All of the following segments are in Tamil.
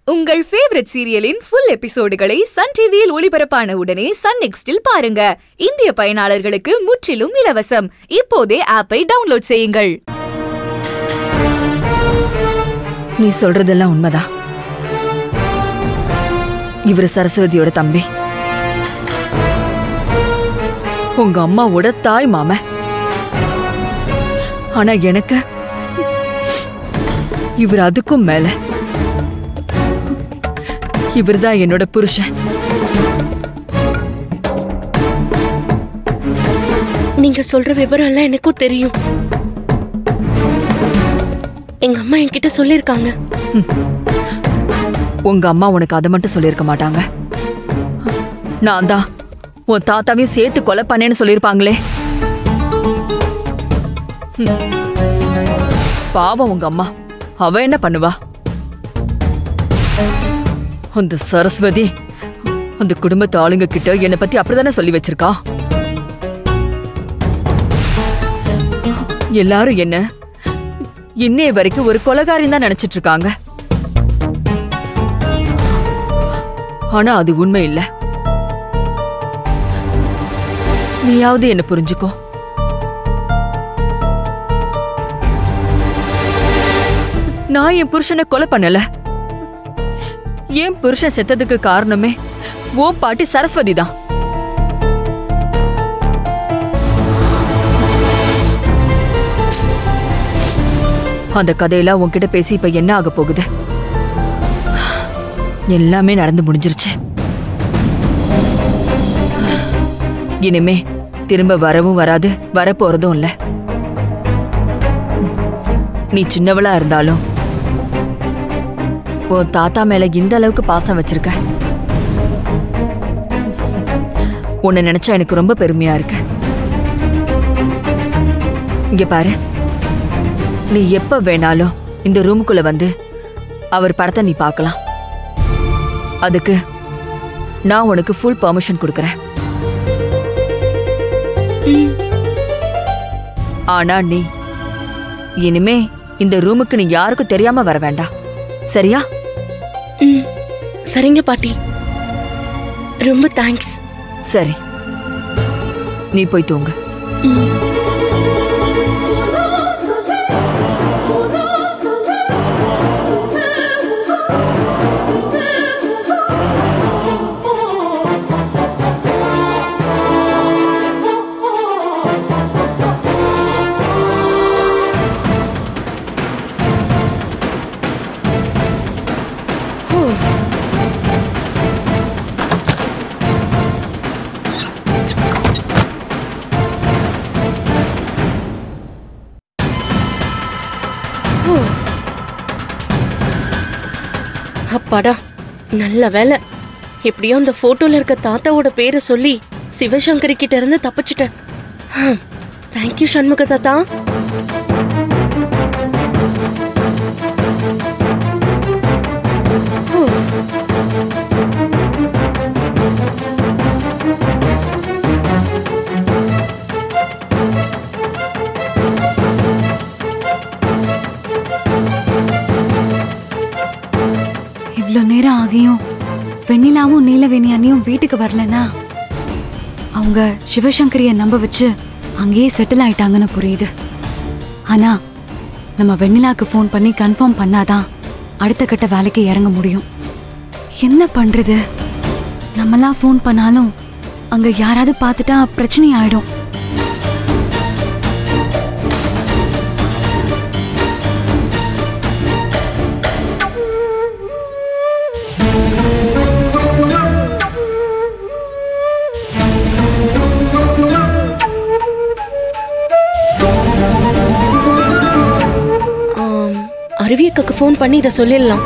உங்கள் ஃபேவரட் சீரியலின் ஃபுல் எபிசோடுகளை சன் டிவியில் ஒளிபரப்பான உடனே சன் நெக்ஸ்டில் பாருங்க இந்திய பயனாளர்களுக்கு முற்றிலும் இலவசம் இப்போதே ஆப்பை டவுன்லோட் செய்யுங்கள் நீ சொல்றதெல்லாம் உண்மைதான் இவர் சரஸ்வதியோட தம்பி உங்க அம்மாவோட தாய் மாம ஆனா எனக்கு இவர் அதுக்கும் மேல இவர்தான் என்னோட புருஷன் நீங்க சொல்ற விவரம் எல்லாம் எனக்கும் தெரியும் எங்க அம்மா என்கிட்ட சொல்லிருக்காங்க உங்க அம்மா உனக்கு அதை மட்டும் சொல்லியிருக்க மாட்டாங்க நான் தான் உன் தாத்தாவையும் சேர்த்து கொலை பண்ணேன்னு சொல்லியிருப்பாங்களே ஹம். பாவம் உங்க அம்மா அவ என்ன பண்ணுவா அந்த சரஸ்வதி அந்த குடும்பத்து ஆளுங்க கிட்ட என்னை பத்தி அப்படிதானே சொல்லி வச்சிருக்கா எல்லாரும் என்ன இன்னைய வரைக்கும் ஒரு கொலகாரின்னு தான் நினைச்சிட்டு இருக்காங்க ஆனா அது உண்மை இல்ல நீயாவது என்ன புரிஞ்சுக்கோ நான் என் புருஷனை கொலை பண்ணல என் புருஷன் செத்ததுக்கு காரணமே ஓ பாட்டி சரஸ்வதி தான் அந்த கதையெல்லாம் உன்கிட்ட பேசி இப்ப என்ன ஆக போகுது எல்லாமே நடந்து முடிஞ்சிருச்சு இனிமே திரும்ப வரவும் வராது வரப்போறதும் இல்ல நீ சின்னவளா இருந்தாலும் உன் தாத்தா மேல இந்த அளவுக்கு பாசம் வச்சிருக்க உன்னை நினைச்சா எனக்கு ரொம்ப பெருமையா இருக்கு இங்க பாரு நீ எப்ப வேணாலும் இந்த ரூமுக்குள்ள வந்து அவர் படத்தை நீ பார்க்கலாம் அதுக்கு நான் உனக்கு ஃபுல் பர்மிஷன் கொடுக்கறேன் ஆனா நீ இனிமே இந்த ரூமுக்கு நீ யாருக்கும் தெரியாம வர வேண்டாம் சரியா ம் சரிங்க பாட்டி ரொம்ப தேங்க்ஸ் சரி நீ போய் தூங்கு அப்பாடா நல்ல வேலை எப்படியோ அந்த போட்டோல இருக்க தாத்தாவோட பேரை சொல்லி சிவசங்கரி கிட்ட இருந்து தப்பிச்சிட்டேன் தேங்க்யூ சண்முக தாத்தா ஹோ. இவ்ளோ நேரம் ஆகியும் வெண்ணிலாவும் நீலவேணி அண்ணியும் வீட்டுக்கு வரலனா அவங்க சிவசங்கரிய நம்ப வச்சு அங்கேயே செட்டில் ஆயிட்டாங்கன்னு புரியுது ஆனா நம்ம வெண்ணிலாக்கு ஃபோன் பண்ணி கன்ஃபார்ம் பண்ணாதான் அடுத்த கட்ட வேலைக்கு இறங்க முடியும் என்ன பண்றது நம்மலாம் ஃபோன் பண்ணாலும் அங்க யாராவது பார்த்துட்டா பிரச்சனை ஆயிடும் ஆம், அருவியக்காக்கு ஃபோன் பண்ணி இதை சொல்லிடலாம்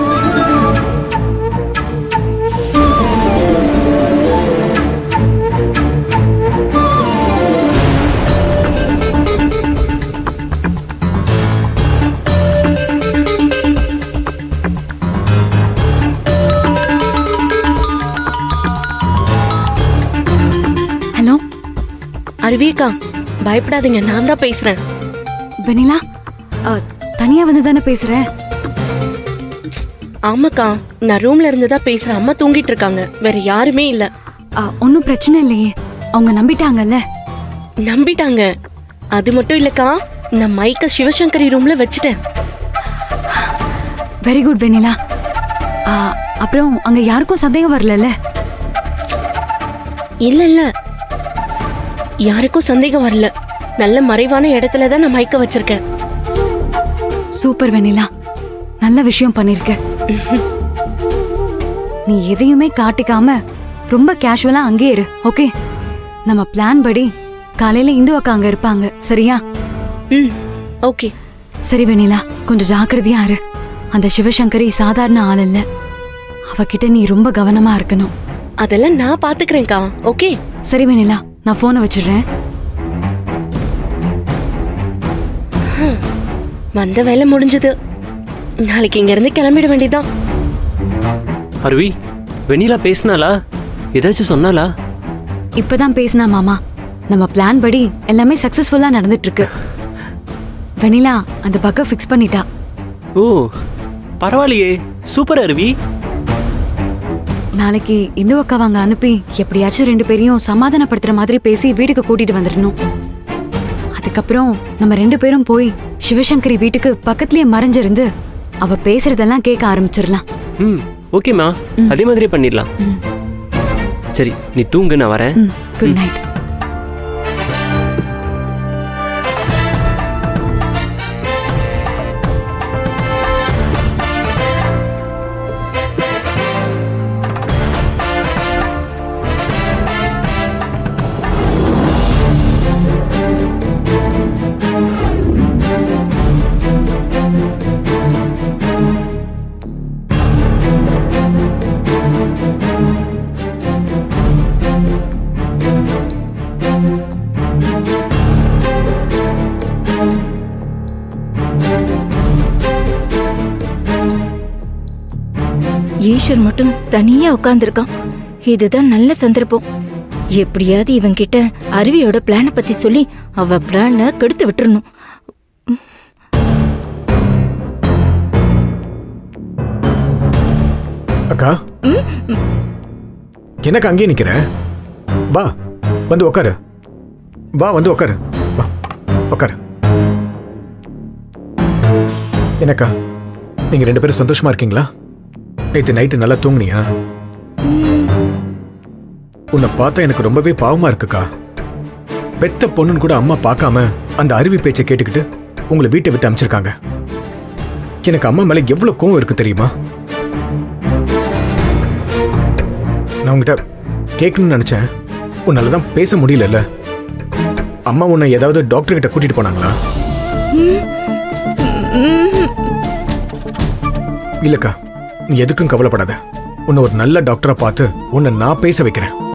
ஹலோ அருவியக்கா பயப்படாதீங்க நான் தான் பேசுறேன் வெண்ணிலா அ, தனியா வந்து தானே பேசுற ஆமாக்கா நான் ரூம்ல இருந்து தான் பேசுறேன் அம்மா தூங்கிட்டு இருக்காங்க வேற யாருமே இல்ல ஒன்றும் பிரச்சனை இல்லையே அவங்க நம்பிட்டாங்கல்ல நம்பிட்டாங்க அது மட்டும் இல்லக்கா நான் மைக்க சிவசங்கரி ரூம்ல வச்சுட்டேன் வெரி குட் வெண்ணிலா ஆ, அப்புறம் அங்க யாருக்கும் சந்தேகம் வரலல்ல இல்ல இல்ல யாருக்கும் சந்தேகம் வரல நல்ல மறைவான இடத்துல தான் நான் மைக்க வச்சிருக்கேன் சூப்பர் வெண்ணிலா நல்ல விஷயம் பண்ணிருக்க நீ எதையுமே காட்டிக்காம ரொம்ப கேஷுவலா அங்கே இரு ஓகே நம்ம பிளான் படி காலையில இந்து அக்கா அங்க இருப்பாங்க சரியா ம் ஓகே சரி வெண்ணிலா கொஞ்சம் ஜாக்கிரதையா இரு அந்த சிவசங்கரி சாதாரண ஆள் இல்ல அவகிட்ட நீ ரொம்ப கவனமா இருக்கணும் அதெல்லாம் நான் பாத்துக்கிறேன்க்கா ஓகே சரி வெண்ணிலா நான் போனை வச்சிடுறேன் வந்த வேலை முடிஞ்சது நாளைக்கு இங்க இருந்து கிளம்பிட வேண்டியதுதான் அருவி வெண்ணிலா பேசினாளா ஏதாச்சும் சொன்னாளா இப்பதான் பேசினா மாமா நம்ம பிளான் படி எல்லாமே சக்சஸ்ஃபுல்லா நடந்துட்டு இருக்கு வெண்ணிலா அந்த பக்கம் ஃபிக்ஸ் பண்ணிட்டா ஓ பரவாயில்லையே சூப்பர் அருவி நாளைக்கு இந்து அக்காவை அங்க அனுப்பி எப்படியாச்சும் ரெண்டு பேரையும் சமாதானப்படுத்துற மாதிரி பேசி வீட்டுக்கு கூட்டிட்டு வந்துடணும் அதுக்கப்புறம் நம்ம ரெண்டு பேரும் போய் சிவசங்கரி வீட்டுக்கு பக்கத்துலயே மறைஞ்சிருந்து அவ பேசுறதெல்லாம் கேட்க ஆரம்பிச்சிடலாம் ம் ஓகேம்மா அதே மாதிரியே பண்ணிடலாம் ம். சரி நீ தூங்கு நான் வரேன் ம் குட் நைட் ஈஸ்வர் மட்டும் தனியா உட்கார்ந்திருக்கான் இதுதான் நல்ல சந்தர்ப்பம் எப்படியாவது இவன் கிட்ட அருவியோட பிளான பத்தி சொல்லி அவ பிளான கெடுத்து விட்டுறணும் அக்கா என்னக்கா அங்கேயே நிக்கிற வா வந்து உட்காரு வா வந்து உட்காரு வா உட்காரு என்னக்கா நீங்க ரெண்டு பேரும் சந்தோஷமா இருக்கீங்களா நேற்று நைட்டு நல்லா தூங்குனியா உன்னை பார்த்தா எனக்கு ரொம்பவே பாவமா இருக்குக்கா பெத்த பொண்ணுன்னு கூட அம்மா பார்க்காம அந்த அருவி பேச்சை கேட்டுக்கிட்டு உங்களை வீட்டை விட்டு அனுப்பிச்சிருக்காங்க எனக்கு அம்மா மேல எவ்வளவு கோவம் இருக்கு தெரியுமா நான் உங்ககிட்ட கேட்கணும்னு நினைச்சேன் உன்னால தான் பேச முடியலல்ல அம்மா உன்னை ஏதாவது டாக்டர் கிட்ட கூட்டிட்டு போனாங்களா இல்லக்கா நீ எதுக்கும் கவலைப்படாத உன்னை ஒரு நல்ல டாக்டரா பார்த்து உன்னை நான் பேச வைக்கிறேன்